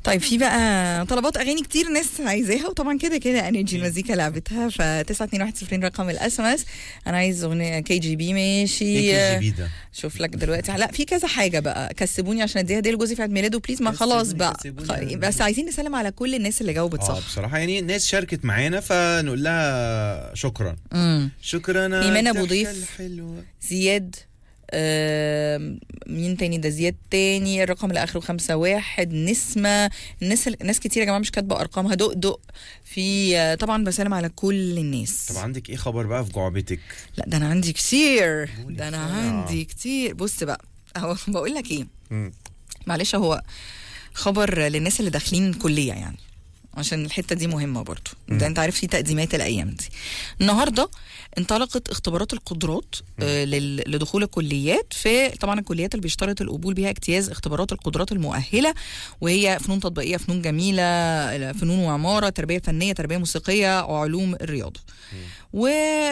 طيب في بقى طلبات اغاني كتير ناس عايزاها وطبعا كده كده انرجي المزيكا لعبتها ف 9210 رقم الاس ام اس انا عايز اغنيه كي جي بي ماشي ايه كي جي بي ده شوف لك دلوقتي لا في كذا حاجه بقى كسبوني عشان اديها هديه لجوزي في عيد ميلاده بليز ما خلاص كسبوني- بقى كسبوني. خ- بس عايزين نسلم على كل الناس اللي جاوبت اه صح بصراحه يعني الناس شاركت معانا فنقول لها شكرا امم شكرا إيمان أبو الضحكة ضيف. الحلوة. زياد آم، مين تاني ده زياد تاني الرقم اللي اخره خمسة واحد نسمة الناس ناس كتير يا جماعه مش كاتبه ارقامها دق دق في آه، طبعا بسلم على كل الناس طب عندك ايه خبر بقى في جعبتك لا ده انا عندي كتير قولي ده انا بسرعة. عندي كتير بص بقى اهو بقول لك ايه مم. معلش هو خبر للناس اللي داخلين كليه يعني عشان الحته دي مهمه برضو ده انت عارف في تقديمات الايام دي النهارده انطلقت اختبارات القدرات آه لل- لدخول الكليات في طبعا الكليات اللي بيشترط القبول بها اجتياز اختبارات القدرات المؤهله وهي فنون تطبيقيه فنون جميله فنون وعماره تربيه فنيه تربيه موسيقيه وعلوم الرياضه و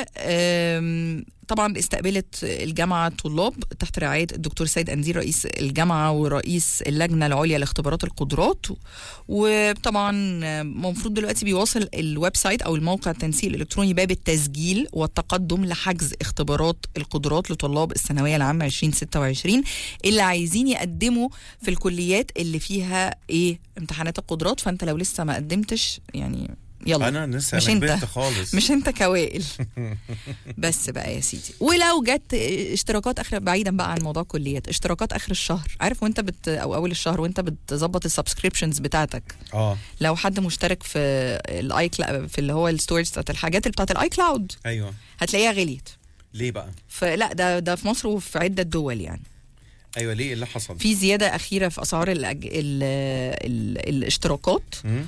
آم، طبعا استقبلت الجامعه طلاب تحت رعايه الدكتور سيد اندير رئيس الجامعه ورئيس اللجنه العليا لاختبارات القدرات وطبعا المفروض دلوقتي بيواصل الويب سايت او الموقع التنسيق الالكتروني باب التسجيل والتقدم لحجز اختبارات القدرات لطلاب الثانويه العامه 2026 اللي عايزين يقدموا في الكليات اللي فيها ايه امتحانات القدرات فانت لو لسه ما قدمتش يعني يلا انا لسه مش انا انت. كبرت خالص مش انت كوائل بس بقى يا سيدي ولو جت اشتراكات اخر بعيدا بقى عن موضوع كليات اشتراكات اخر الشهر عارف وانت بت او اول الشهر وانت بتظبط السبسكريبشنز بتاعتك اه لو حد مشترك في الاي كلا... في اللي هو الستورج بتاعت الحاجات اللي بتاعت الاي كلاود ايوه هتلاقيها غليت ليه بقى فلا ده ده في مصر وفي عده دول يعني ايوه ليه إيه اللي حصل في زياده اخيره في اسعار الأج... ال... ال... الاشتراكات مم؟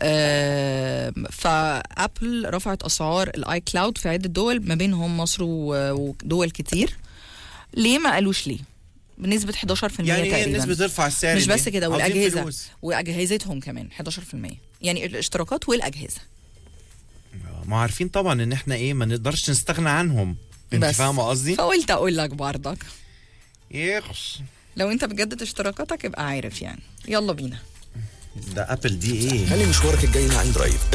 آم، فابل رفعت اسعار الاي كلاود في عده دول ما بينهم مصر و- ودول كتير ليه ما قالوش ليه بنسبه 11% يعني ايه تقريبا الناس بترفع السعر مش ليه؟ بس كده عاوزين والاجهزه فلوس. واجهزتهم كمان 11% يعني الاشتراكات والاجهزه ما عارفين طبعا ان احنا ايه ما نقدرش نستغنى عنهم انت بس. فاهمه قصدي فقلت اقول لك برضك يخش لو انت بتجدد اشتراكاتك ابقى عارف يعني يلا بينا ده ابل دي ايه خلي مشوارك الجاي مع اندرايف